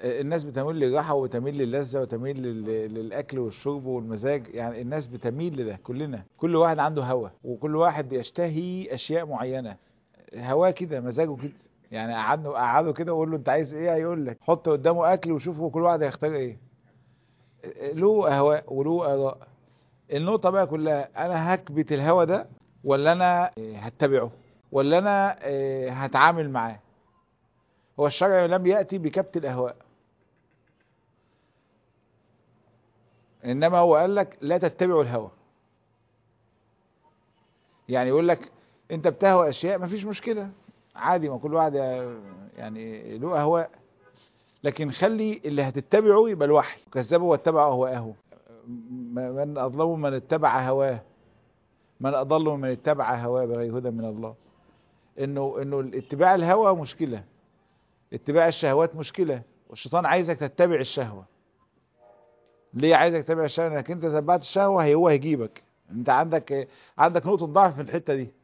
الناس بتميل للراحة وتميل للذة وتميل لل- للأكل والشرب والمزاج يعني الناس بتميل لده كلنا كل واحد عنده هوى وكل واحد يشتهي أشياء معينة هواه كده مزاجه كده يعني قعدنا قعده كده وقول له انت عايز ايه هيقول لك حط قدامه اكل وشوفه كل واحد هيختار ايه له اهواء وله اراء النقطه بقى كلها انا هكبت الهوى ده ولا انا إيه، هتبعه ولا انا إيه، هتعامل معاه هو الشرع لم ياتي بكبت الاهواء انما هو قال لك لا تتبعوا الهوى يعني يقول لك انت بتهوى اشياء مفيش مشكله عادي ما كل واحد يعني له اهواء لكن خلي اللي هتتبعه يبقى الوحي كذبوا واتبعوا اهواءه من اظلم من اتبع هواه من اضل من اتبع هواه بغير هدى من الله انه انه اتباع الهوى مشكله اتباع الشهوات مشكله والشيطان عايزك تتبع الشهوه ليه عايزك تتبع الشهوه انك انت تبعت الشهوه هي هو هيجيبك انت عندك عندك نقطه ضعف في الحته دي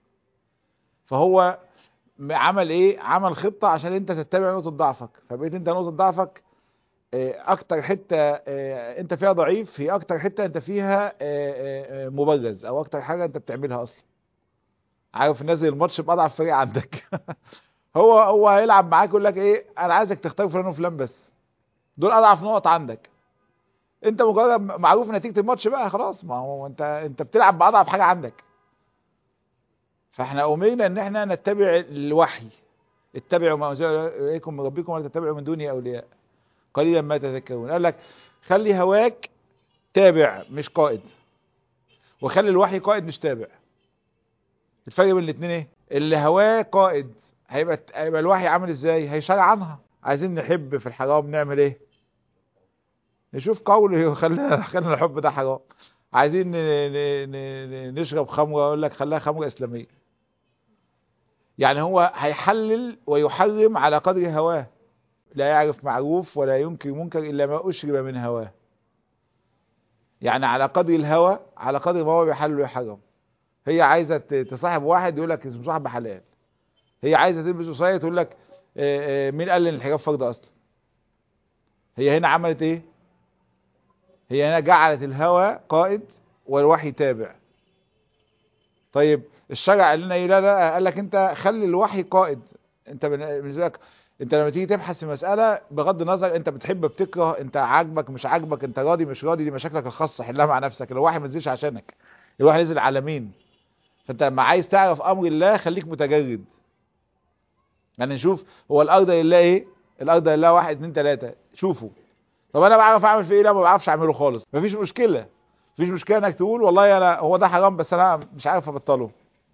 فهو عمل ايه عمل خطة عشان انت تتبع نقطة ضعفك فبقيت انت نقطة ضعفك آه، اكتر حتة آه، انت فيها ضعيف هي اكتر حتة انت فيها آه، آه، آه، مبرز او اكتر حاجة انت بتعملها اصلا عارف نازل الماتش باضعف فريق عندك هو هو هيلعب معاك يقول لك ايه انا عايزك تختار فلان وفلان بس دول اضعف نقط عندك انت مجرد معروف نتيجة الماتش بقى خلاص ما هو انت انت بتلعب باضعف حاجة عندك فاحنا امرنا ان احنا نتبع الوحي اتبعوا ما انزل اليكم من ربكم ولا تتبعوا من دونه اولياء قليلا ما تذكرون قال لك خلي هواك تابع مش قائد وخلي الوحي قائد مش تابع الفرق بين الاثنين ايه اللي هواه قائد هيبقى هيبقى الوحي عامل ازاي هيشرع عنها عايزين نحب في الحرام نعمل ايه نشوف قوله خلينا خلينا الحب ده حرام عايزين ن- ن- ن- نشرب خمره اقول لك خليها خمره اسلاميه يعني هو هيحلل ويحرم على قدر هواه لا يعرف معروف ولا ينكر منكر الا ما اشرب من هواه يعني على قدر الهوى على قدر ما هو بيحلل ويحرم هي عايزه ت- تصاحب واحد يقول لك اسمه صاحب حلال هي عايزه تلبس قصير تقول لك آه، آه، مين قال ان الحجاب فرض اصلا هي هنا عملت ايه هي هنا جعلت الهوى قائد والوحي تابع طيب الشرع قال لنا ايه لا لا قال لك انت خلي الوحي قائد انت بن- بالنسبه لك انت لما تيجي تبحث في مساله بغض النظر انت بتحب بتكره انت عاجبك مش عاجبك انت راضي مش راضي دي مشاكلك الخاصه حلها مع نفسك الوحي ما نزلش عشانك الوحي نزل على مين فانت لما عايز تعرف امر الله خليك متجرد يعني نشوف هو الارض لله ايه الارض لله واحد اتنين تلاته شوفوا طب انا بعرف اعمل في ايه لا ما بعرفش اعمله خالص مفيش مشكله مفيش مشكله انك تقول والله انا هو ده حرام بس انا مش عارف ابطله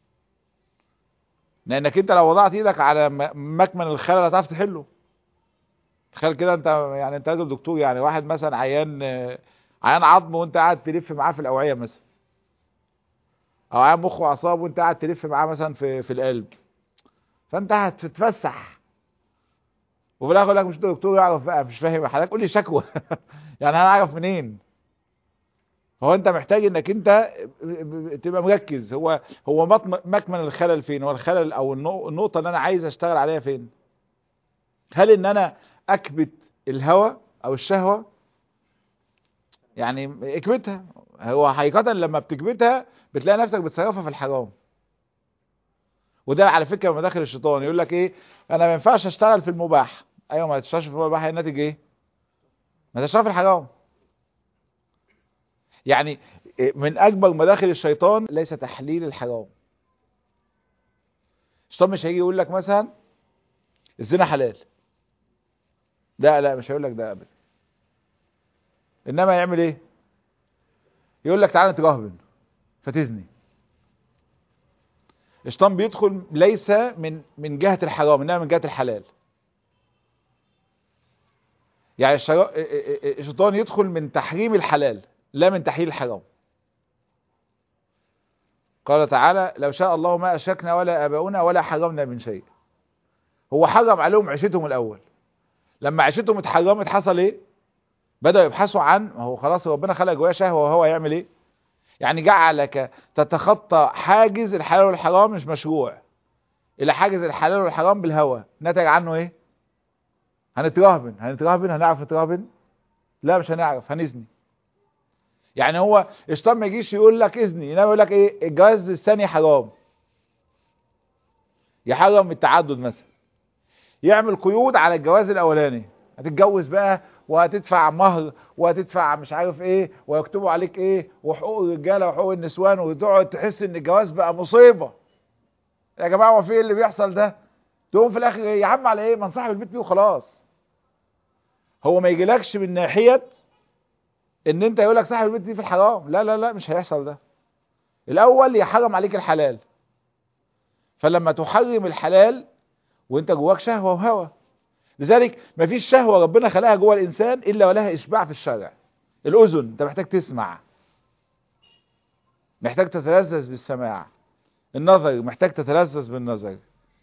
لانك انت لو وضعت ايدك على م- مكمن الخلل هتعرف تحله تخيل كده انت يعني انت راجل دكتور يعني واحد مثلا عيان آه، عيان عظم وانت قاعد تلف معاه في الاوعيه مثلا او عيان مخ واعصاب وانت قاعد تلف معاه مثلا في في القلب فانت هتتفسح وفي الاخر يقول لك مش دكتور يعرف بقى مش فاهم حضرتك قول لي شكوى يعني انا اعرف منين هو انت محتاج انك انت تبقى مركز هو هو مطم- مكمن الخلل فين هو الخلل او النو- النقطه اللي انا عايز اشتغل عليها فين هل ان انا اكبت الهوى او الشهوه يعني اكبتها هو حقيقه لما بتكبتها بتلاقي نفسك بتصرفها في الحرام وده على فكره من مداخل الشيطان يقول لك ايه انا ما ينفعش اشتغل في المباح ايوه ما تشتغلش في المباح هي الناتج ايه ما تشتغل في الحرام يعني من اكبر مداخل الشيطان ليس تحليل الحرام الشيطان مش هيجي يقول لك مثلا الزنا حلال لا لا مش هيقول لك ده ابدا انما يعمل ايه يقول لك تعالى نترهبن فتزني الشيطان بيدخل ليس من من جهة الحرام انما من جهة الحلال يعني الشرا- الشيطان يدخل من تحريم الحلال لا من تحليل الحرام قال تعالى لو شاء الله ما أشركنا ولا آباؤنا ولا حرمنا من شيء هو حرم عليهم عيشتهم الأول لما عيشتهم اتحرمت حصل ايه بدأوا يبحثوا عن ما هو خلاص ربنا خلق جواه شهوة وهو هيعمل ايه يعني جعلك تتخطى حاجز الحلال والحرام مش مشروع الى حاجز الحلال والحرام بالهوى نتج عنه ايه هنترهبن هنترهبن هنعرف نترهبن لا مش هنعرف هنزني يعني هو الشيطان ما يجيش يقول لك اذني انما يقول لك ايه الجواز الثاني حرام يحرم التعدد مثلا يعمل قيود على الجواز الاولاني هتتجوز بقى وهتدفع مهر وهتدفع مش عارف ايه ويكتبوا عليك ايه وحقوق الرجاله وحقوق النسوان وتقعد تحس ان الجواز بقى مصيبه يا جماعه هو في ايه اللي بيحصل ده تقوم في الاخر يا عم على ايه ما صاحب البيت دي وخلاص هو ما يجيلكش من ناحيه ان انت يقول لك صاحب البيت دي في الحرام لا لا لا مش هيحصل ده الاول يحرم عليك الحلال فلما تحرم الحلال وانت جواك شهوه وهوى لذلك مفيش شهوه ربنا خلقها جوه الانسان الا ولها اشباع في الشرع الاذن انت محتاج تسمع محتاج تتلذذ بالسماع النظر محتاج تتلذذ بالنظر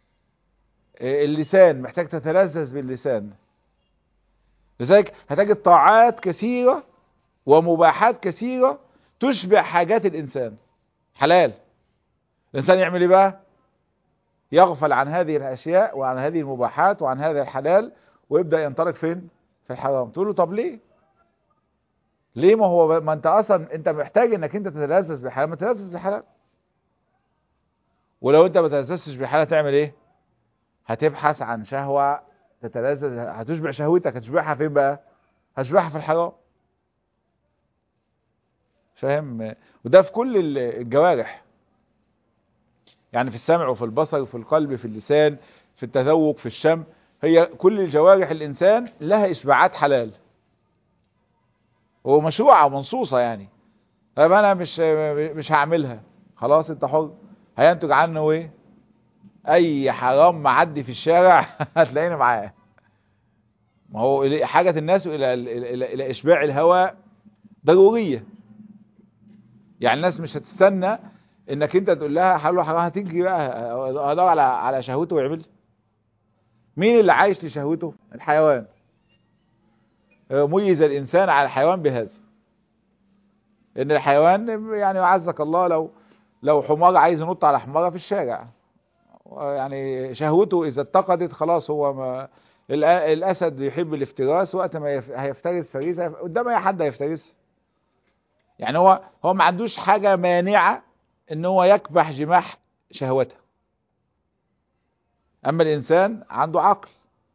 اللسان محتاج تتلذذ باللسان لذلك هتجد طاعات كثيرة ومباحات كثيرة تشبع حاجات الإنسان حلال الإنسان يعمل إيه بقى يغفل عن هذه الأشياء وعن هذه المباحات وعن هذا الحلال ويبدأ ينطلق فين في الحرام تقول له طب ليه ليه ما هو ما انت اصلا انت محتاج انك انت تتلذذ بالحلال ما تتلذذ بالحلال ولو انت ما تتلذذش بالحلال تعمل ايه هتبحث عن شهوة تتلذذ هتشبع شهوتك هتشبعها فين بقى هتشبعها في الحرام فاهم وده في كل الجوارح يعني في السمع وفي البصر وفي القلب في اللسان في التذوق في الشم هي كل الجوارح الانسان لها اشباعات حلال ومشروعه ومنصوصه يعني طب انا مش مش هعملها خلاص انت حر هينتج عنه ايه اي حرام معدي في الشارع هتلاقيني معاه ما هو حاجة الناس الى الى الى اشباع الهوى ضرورية يعني الناس مش هتستنى انك انت تقول لها حلوة حرام هتيجي بقى ادور على على شهوته ويعمل مين اللي عايش لشهوته الحيوان ميز الانسان على الحيوان بهذا ان الحيوان يعني عزك الله لو لو حمار عايز ينط على حماره في الشارع يعني شهوته اذا اتقدت خلاص هو ما الاسد يحب الافتراس وقت ما هيفترس فريسه قدام اي حد هيفترس يعني هو هو ما عندوش حاجه مانعه ان هو يكبح جماح شهوته اما الانسان عنده عقل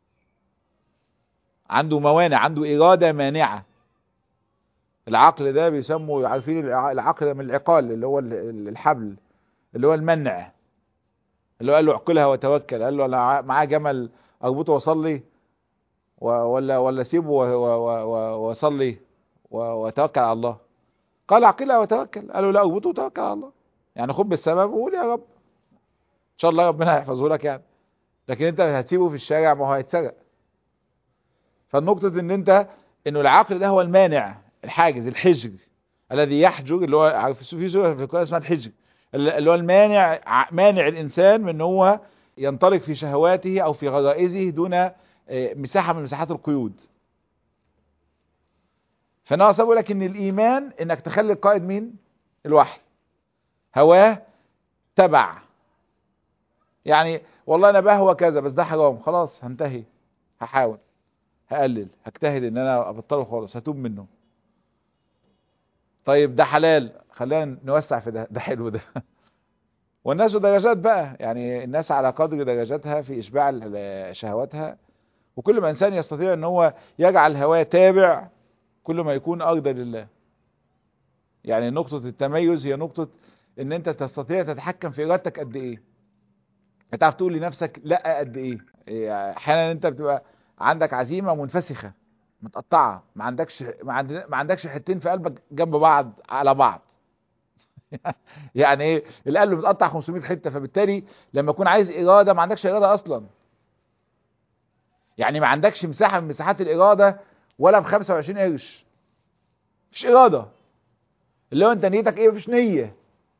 عنده موانع عنده اراده مانعه العقل ده بيسموا عارفين العقل ده من العقال اللي هو الحبل اللي هو المنع اللي هو قال له اعقلها وتوكل قال له انا معاه جمل اربطه واصلي ولا ولا سيبه واصلي وتوكل على الله قال اعقلها وتوكل قال له لا اربطه وتوكل على الله يعني خد بالسبب وقول يا رب ان شاء الله ربنا هيحفظه لك يعني لكن انت هتسيبه في الشارع ما هو هيتسرق فالنقطة ان انت انه العقل ده هو المانع الحاجز الحجر الذي يحجر اللي هو عارف في سورة في القرآن اسمها الحجر اللي هو المانع مانع الانسان من ان هو ينطلق في شهواته او في غرائزه دون مساحة من مساحات القيود فانا اصلا بقول لك ان الايمان انك تخلي القائد مين الوحي هواه تبع يعني والله انا بهوى كذا بس ده حرام خلاص هنتهي هحاول هقلل هجتهد ان انا ابطله خالص هتوب منه طيب ده حلال خلينا نوسع في ده ده حلو ده والناس درجات بقى يعني الناس على قدر درجاتها في اشباع شهواتها وكل ما انسان يستطيع ان هو يجعل هواه تابع كل ما يكون ارضى لله يعني نقطة التميز هي نقطة ان انت تستطيع تتحكم في ارادتك قد ايه هتعرف تقول لنفسك لا قد ايه احيانا انت بتبقى عندك عزيمة منفسخة متقطعة ما عندكش ما, عند... ما عندكش حتين في قلبك جنب بعض على بعض يعني ايه القلب متقطع 500 حتة فبالتالي لما يكون عايز إرادة ما عندكش إرادة أصلا يعني ما عندكش مساحة من مساحات الإرادة ولا ب 25 قرش مفيش إرادة اللي هو انت نيتك ايه مفيش نية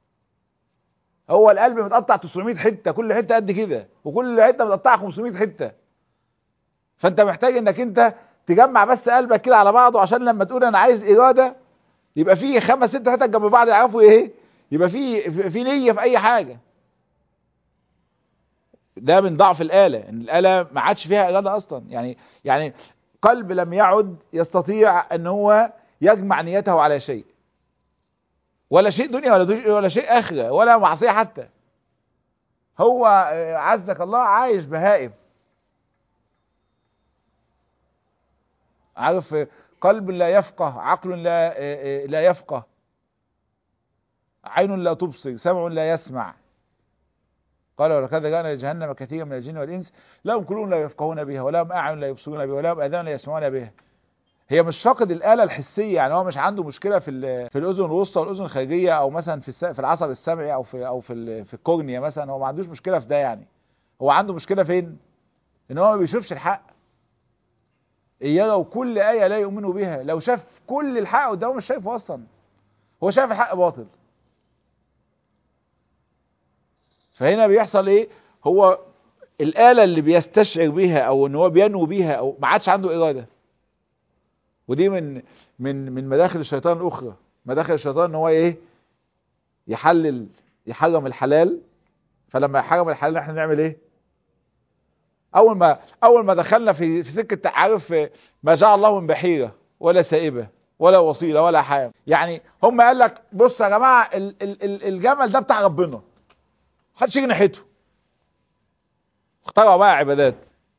هو القلب متقطع 900 حتة كل حتة قد كده وكل حتة متقطعة 500 حتة فانت محتاج انك انت تجمع بس قلبك كده على بعضه عشان لما تقول انا عايز اراده يبقى في خمس ست حتت جنب بعض يعرفوا ايه يبقى في في نيه في اي حاجه ده من ضعف الآلة ان الآلة ما عادش فيها إرادة أصلا يعني يعني قلب لم يعد يستطيع ان هو يجمع نيته على شيء ولا شيء دنيا ولا دنيا ولا شيء آخرة ولا معصية حتى هو عزك الله عايش بهائم عارف قلب لا يفقه عقل لا لا يفقه عين لا تبصر سمع لا يسمع قال ولقد جاءنا لجهنم كثيرا من الجن والانس لهم قلوب لا يفقهون بها ولهم اعين لا يبصرون بها ولهم اذان لا يسمعون بها هي مش فاقد الاله الحسيه يعني هو مش عنده مشكله في في الاذن الوسطى والاذن الخارجيه او مثلا في في العصب السمعي او في او في في الكورنيا مثلا هو ما عندوش مشكله في ده يعني هو عنده مشكله فين ان هو ما بيشوفش الحق يروا كل آية لا يؤمنوا بها لو شاف كل الحق قدامه مش شايفه أصلا هو شايف الحق باطل فهنا بيحصل ايه هو الآلة اللي بيستشعر بيها او ان هو بينوي بيها او ما عادش عنده إرادة ودي من من من مداخل الشيطان الأخرى مداخل الشيطان ان هو ايه يحلل يحرم الحلال فلما يحرم الحلال احنا نعمل ايه اول ما اول ما دخلنا في في سكه عارف ما جعل الله من بحيره ولا سائبه ولا وصيله ولا حاجه يعني هم قال لك بص يا جماعه ال ال الجمل ده بتاع ربنا محدش يجي ناحيته اخترعوا بقى عبادات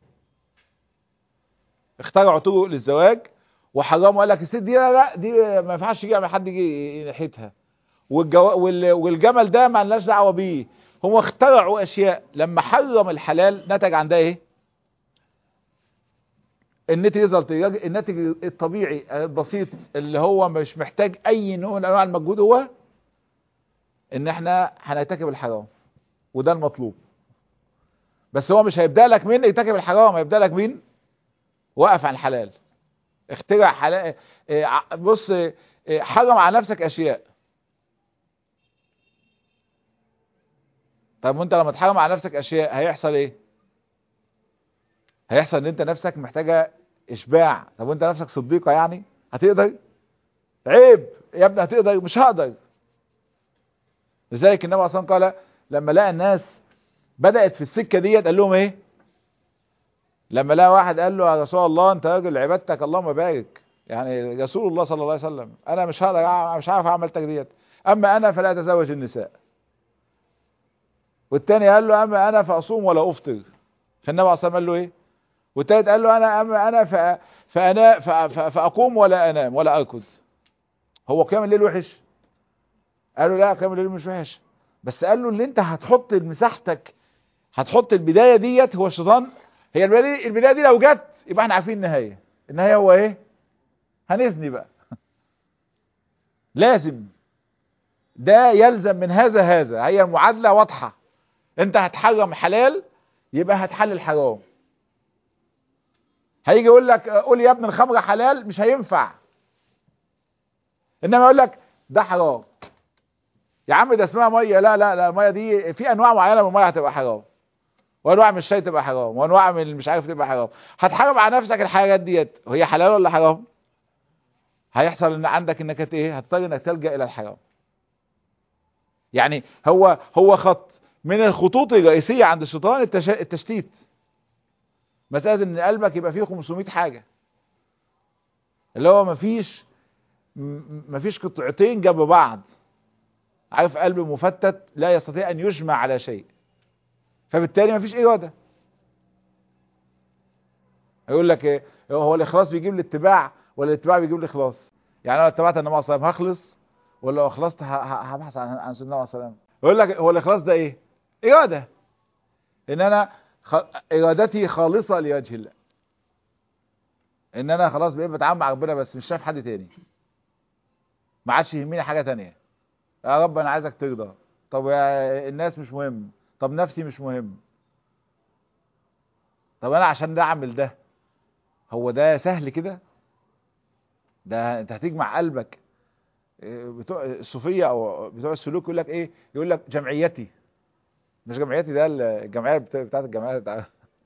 اخترعوا طرق للزواج وحرموا قال لك الست دي لا لا دي ما ينفعش يجي حد يجي ناحيتها والجو... وال... والجمل ده ما لناش دعوه بيه هم اخترعوا اشياء لما حرم الحلال نتج عن ده ايه الناتج ريزلت الناتج الطبيعي البسيط اللي هو مش محتاج اي نوع من انواع المجهود هو ان احنا هنرتكب الحرام وده المطلوب بس هو مش هيبدا لك مين يرتكب الحرام هيبدا لك مين وقف عن الحلال اخترع حلال بص حرم على نفسك اشياء طب وانت لما تحرم على نفسك اشياء هيحصل ايه هيحصل ان انت نفسك محتاجه اشباع طب وانت نفسك صديقه يعني هتقدر عيب يا ابني هتقدر مش هقدر لذلك النبي اصلا قال لما لقى الناس بدات في السكه ديت قال لهم ايه لما لقى واحد قال له يا رسول الله انت راجل عبادتك اللهم بارك يعني رسول الله صلى الله عليه وسلم انا مش هقدر مش عارف عملتك ديت اما انا فلا اتزوج النساء والتاني قال له اما انا فاصوم ولا افطر فالنبي عليه الصلاه قال له ايه والتالت قال له انا اما انا ف... فانا ف... ف... فاقوم ولا انام ولا اركض هو قيام الليل وحش قال له لا قيام الليل مش وحش بس قال له اللي انت هتحط مساحتك هتحط البدايه ديت هو الشيطان هي البدايه البدايه دي لو جت يبقى احنا عارفين النهايه النهايه هو ايه هنزني بقى لازم ده يلزم من هذا هذا هي المعادله واضحه انت هتحرم حلال يبقى هتحلل حرام هيجي يقول لك قول يا ابن الخمره حلال مش هينفع انما يقول لك ده حرام يا عم ده اسمها ميه لا لا لا الميه دي في انواع معينه من الميه هتبقى حرام وانواع من الشاي تبقى حرام وانواع من مش عارف تبقى حرام هتحرم على نفسك الحاجات ديت وهي حلال ولا حرام هيحصل ان عندك انك ايه هتضطر انك تلجا الى الحرام يعني هو هو خط من الخطوط الرئيسيه عند الشيطان التش... التشتيت مساله ان قلبك يبقى فيه 500 حاجه اللي هو مفيش مفيش قطعتين جنب بعض عارف قلب مفتت لا يستطيع ان يجمع على شيء فبالتالي مفيش اراده يقول لك ايه هو الاخلاص بيجيب الاتباع ولا الاتباع بيجيب الاخلاص يعني انا اتبعت النبي صلى الله عليه وسلم هخلص ولا لو اخلصت هبحث عن عن سيدنا النبي صلى الله عليه وسلم يقول لك هو الاخلاص ده ايه اراده ان انا خ... ارادتي خالصه لوجه الله ان انا خلاص بقيت بتعامل مع ربنا بس مش شايف حد تاني ما عادش يهمني حاجه تانية يا رب انا عايزك ترضى طب يا الناس مش مهم طب نفسي مش مهم طب انا عشان ده اعمل ده هو ده سهل كده ده انت هتجمع قلبك بتوع الصوفيه او بتوع السلوك يقول لك ايه يقول لك جمعيتي مش جمعيتي ده الجمعيه بتاعت الجمعيه بتاعت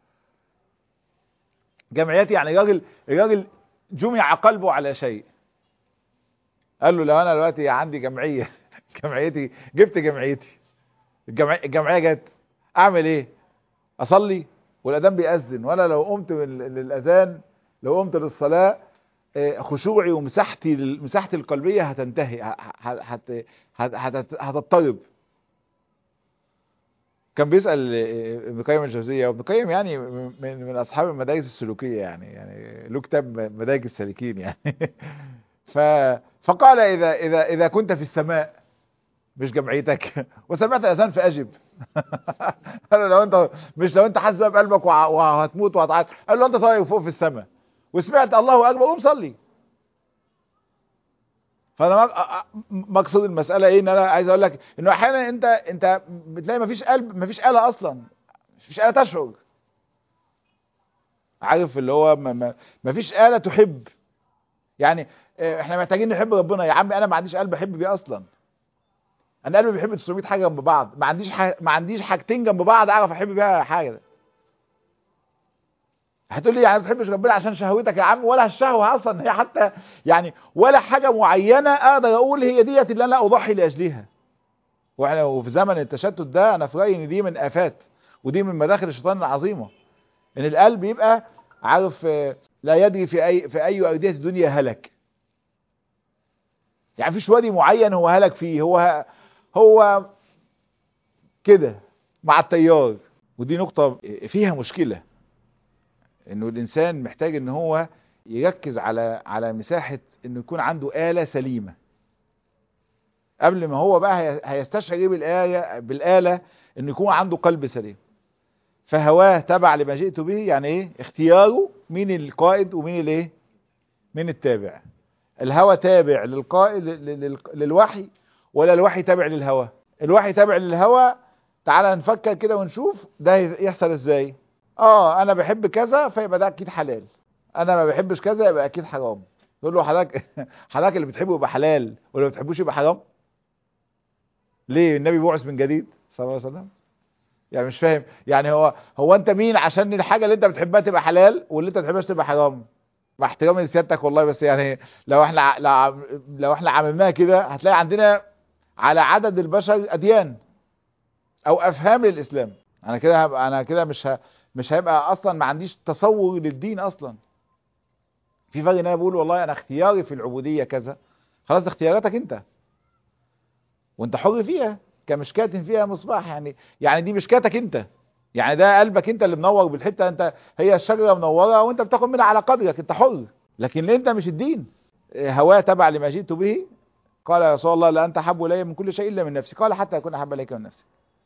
جمعيتي يعني راجل الراجل جمع قلبه على شيء قال له لو انا دلوقتي عندي جمعيه جمعيتي جبت جمعيتي الجمعيه الجمعيه جت اعمل ايه اصلي والاذان بيأذن وانا لو قمت للاذان لو قمت للصلاه خشوعي ومساحتي مساحتي القلبيه هتنتهي هتضطرب كان بيسال ابن القيم الجوزيه وابن القيم يعني من من اصحاب المدارس السلوكيه يعني يعني له كتاب مدارج السالكين يعني ف فقال اذا اذا اذا كنت في السماء مش جمعيتك وسمعت الاذان فاجب قال لو انت مش لو انت حاسس بقلبك وهتموت وهتعيط قال له انت طاير فوق في السماء وسمعت الله اكبر قوم صلي فانا مقصود المساله ايه ان انا عايز اقول لك انه احيانا انت انت بتلاقي مفيش قلب مفيش آلة اصلا مفيش آلة تشعر عارف اللي هو مفيش آلة تحب يعني احنا محتاجين نحب ربنا يا عم انا ما عنديش قلب احب بيه اصلا انا قلبي بيحب 900 حاجه جنب بعض ما عنديش ح... ما عنديش حاجتين جنب بعض اعرف احب بيها حاجه هتقول لي يعني ما بتحبش ربنا عشان شهوتك يا عم ولا الشهوه اصلا هي حتى يعني ولا حاجه معينه اقدر اقول هي ديت اللي انا اضحي لاجلها واحنا وفي زمن التشتت ده انا في رايي ان دي من افات ودي من مداخل الشيطان العظيمه ان القلب يبقى عارف لا يدري في اي في اي اوديه الدنيا هلك يعني مفيش وادي معين هو هلك فيه هو هو كده مع التيار ودي نقطة فيها مشكلة انه الانسان محتاج ان هو يركز على على مساحة انه يكون عنده آلة سليمة قبل ما هو بقى هيستشعر ايه بالآية بالآلة انه يكون عنده قلب سليم فهواه تبع لما جئت به يعني ايه اختياره مين القائد ومين الايه مين التابع الهوى تابع للقائد للوحي ولا الوحي تابع للهوى الوحي تابع للهوى تعالى نفكر كده ونشوف ده يحصل ازاي اه انا بحب كذا فيبقى ده اكيد حلال انا ما بحبش كذا يبقى اكيد حرام تقول له حضرتك حضرتك اللي بتحبه يبقى حلال واللي ما بتحبوش يبقى حرام ليه النبي بعث من جديد صلى الله عليه وسلم يعني مش فاهم يعني هو هو انت مين عشان الحاجه اللي انت بتحبها تبقى حلال واللي انت ما بتحبهاش تبقى حرام مع احترامي لسيادتك والله بس يعني لو احنا لو احنا عملناها كده هتلاقي عندنا على عدد البشر اديان او افهام للاسلام انا كده هبقى انا كده مش ه... مش هيبقى اصلا ما عنديش تصور للدين اصلا في فرق ان انا بقول والله انا اختياري في العبوديه كذا خلاص اختياراتك انت وانت حر فيها كمشكاة فيها مصباح يعني يعني دي مشكاتك انت يعني ده قلبك انت اللي منور بالحته انت هي الشجره منوره وانت بتاخد منها على قدرك انت حر لكن انت مش الدين هواه تبع لما جئت به قال يا رسول الله لا انت احب الي من كل شيء الا من نفسي قال حتى اكون احب اليك من نفسي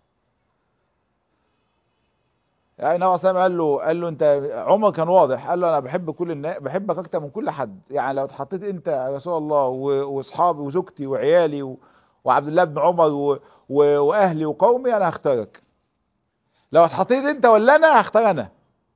يعني النبي صلى الله عليه وسلم قال له قال له انت عمر كان واضح قال له انا بحب كل الناس بحبك اكتر من كل حد يعني لو اتحطيت انت يا رسول الله واصحابي وزوجتي وعيالي و... وعبد الله بن عمر و... و... واهلي وقومي انا هختارك لو اتحطيت انت ولا انا هختار انا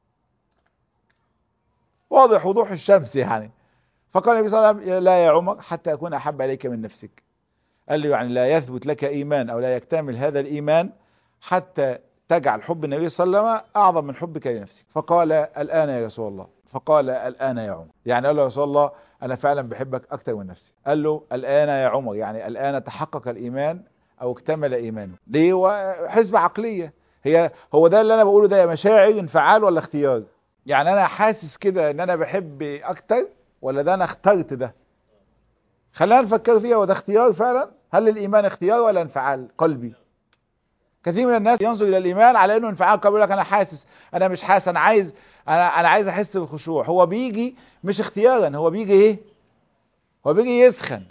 واضح وضوح الشمس يعني فقال النبي صلى الله عليه وسلم لا يا عمر حتى اكون احب اليك من نفسك قال له يعني لا يثبت لك ايمان او لا يكتمل هذا الايمان حتى تجعل حب النبي صلى الله عليه وسلم اعظم من حبك لنفسك فقال الان يا رسول الله فقال الان يا عمر يعني قال له يا رسول الله انا فعلا بحبك اكتر من نفسي قال له الان يا عمر يعني الان تحقق الايمان او اكتمل ايمانه ليه وحسبة عقلية هي هو ده اللي انا بقوله ده مشاعر انفعال ولا اختيار يعني انا حاسس كده ان انا بحب اكتر ولا ده انا اخترت ده خلينا نفكر فيها وده اختيار فعلا هل الايمان اختيار ولا انفعال قلبي كثير من الناس ينظر الى الايمان على انه انفعال قلبي يقول لك انا حاسس انا مش حاسس انا عايز انا انا عايز احس بالخشوع هو بيجي مش اختيارا هو بيجي ايه هو بيجي يسخن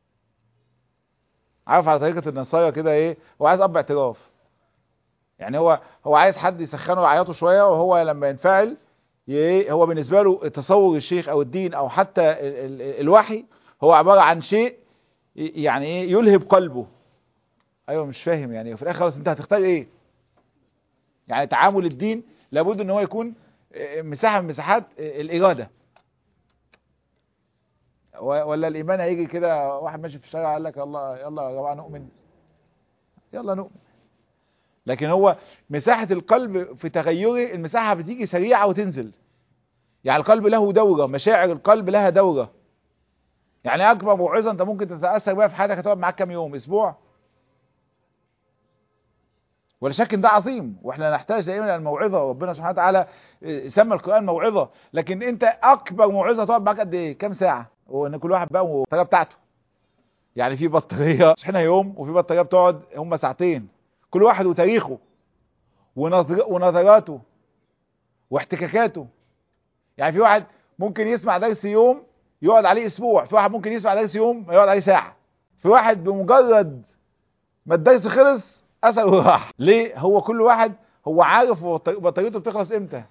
عارف على طريقه النصارى كده ايه هو عايز اب اعتراف يعني هو هو عايز حد يسخنه ويعيطه شويه وهو لما ينفعل هو بالنسبه له تصور الشيخ او الدين او حتى ال ال الوحي هو عباره عن شيء يعني ايه يلهب قلبه ايوه مش فاهم يعني وفي الاخر خلاص انت هتختار ايه يعني تعامل الدين لابد ان هو يكون مساحه من مساحات الاراده ولا الايمان هيجي كده واحد ماشي في الشارع قال لك يلا يلا يا جماعه نؤمن يلا نؤمن لكن هو مساحة القلب في تغيره المساحة بتيجي سريعة وتنزل يعني القلب له دورة مشاعر القلب لها دورة يعني أكبر موعظة أنت ممكن تتأثر بها في حياتك هتقعد معاك كام يوم أسبوع ولا شك ان ده عظيم واحنا نحتاج دائما الى الموعظه وربنا سبحانه وتعالى سمى القران موعظه لكن انت اكبر موعظه تقعد معاك قد ايه كام ساعه وان كل واحد بقى والبطاريه بتاعته يعني في بطاريه صحينا يوم وفي بطاريه بتقعد هم ساعتين كل واحد وتاريخه ونظر ونظراته واحتكاكاته يعني في واحد ممكن يسمع درس يوم يقعد عليه اسبوع في واحد ممكن يسمع درس يوم يقعد عليه ساعه في واحد بمجرد ما الدرس خلص اثره راح ليه هو كل واحد هو عارف بطاريته بتخلص امتى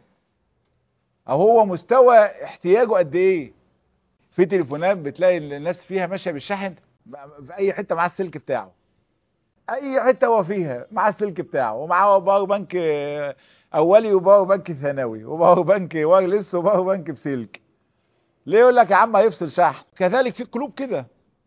او هو مستوى احتياجه قد ايه في تليفونات بتلاقي الناس فيها ماشيه بالشحن في اي حته معاه السلك بتاعه اي حته هو فيها معاه السلك بتاعه ومعاه باور بنك اولي وباور بنك ثانوي وباور بنك وايرلس وباور بنك بسلك ليه يقول لك يا عم هيفصل شحن كذلك في قلوب كده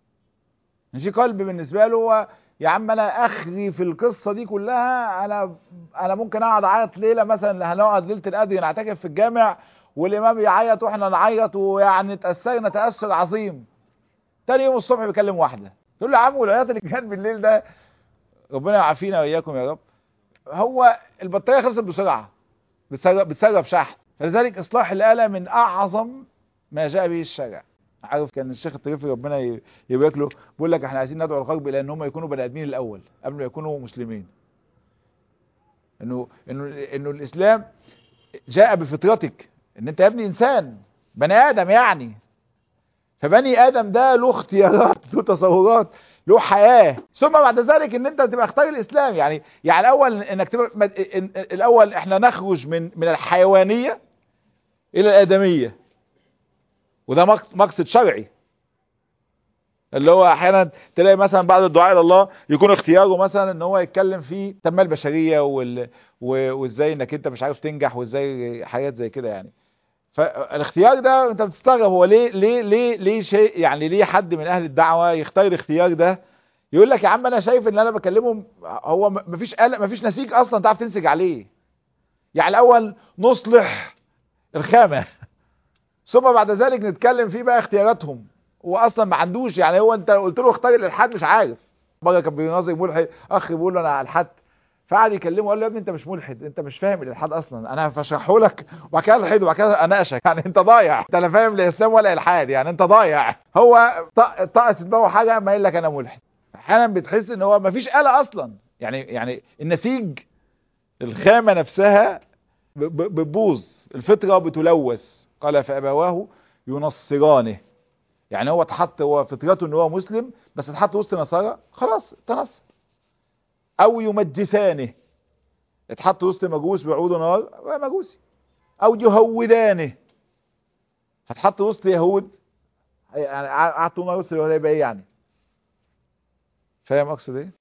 في قلب بالنسبه له هو يا عم انا اخري في القصه دي كلها انا انا ممكن اقعد اعيط ليله مثلا هنقعد ليله القدر نعتكف في الجامع والامام يعيط واحنا نعيط ويعني تاثرنا تاثر عظيم تاني يوم الصبح بيكلم واحده تقول له يا عم والعياط اللي كان بالليل ده ربنا يعافينا واياكم يا رب هو البطاريه خلصت بسرعه بتسرب شحن فلذلك اصلاح الاله من اعظم ما جاء به الشرع عارف كان الشيخ الطريفي ربنا يبارك له بيقول لك احنا عايزين ندعو الغرب الى ان هم يكونوا بني ادمين الاول قبل ما يكونوا مسلمين انه انه انه الاسلام جاء بفطرتك ان انت يا ابني انسان بني ادم يعني فبني ادم ده له اختيارات له تصورات له حياه ثم بعد ذلك ان انت تبقى اختار الاسلام يعني يعني الاول انك تبقى الاول احنا نخرج من من الحيوانيه الى الادميه وده مقصد شرعي اللي هو احيانا تلاقي مثلا بعد الدعاء الى الله يكون اختياره مثلا ان هو يتكلم في التنميه البشريه وال... وازاي انك انت مش عارف تنجح وازاي حاجات زي كده يعني فالاختيار ده انت بتستغرب هو ليه ليه ليه ليه شيء يعني ليه حد من اهل الدعوه يختار الاختيار ده يقول لك يا عم انا شايف ان انا بكلمهم هو مفيش قلق مفيش نسيج اصلا تعرف تنسج عليه يعني الاول نصلح الخامه ثم بعد ذلك نتكلم فيه بقى اختياراتهم هو اصلا ما عندوش يعني هو انت قلت له اختار الالحاد مش عارف مره كان بيناظر ملحد اخ بيقول له انا الحاد فقعد يكلمه قال له يا ابني انت مش ملحد انت مش فاهم الالحاد اصلا انا هشرحه لك وبعد كده الحد وبعد كده اناقشك يعني انت ضايع انت لا فاهم الاسلام ولا الحاد يعني انت ضايع هو طقس في دماغه حاجه ما يقول لك انا ملحد احيانا بتحس ان هو ما فيش آلة اصلا يعني يعني النسيج الخامه نفسها بتبوظ الفطره بتلوث قال فابواه ينصرانه يعني هو اتحط هو فطرته ان هو مسلم بس اتحط وسط نصارى خلاص تنصر او يمجسانه اتحط وسط مجوس بيعودوا نار مجوسي او يهودانه هتحط وسط يهود يعني قعدت طول وسط اليهود هيبقى ايه يعني فاهم اقصد ايه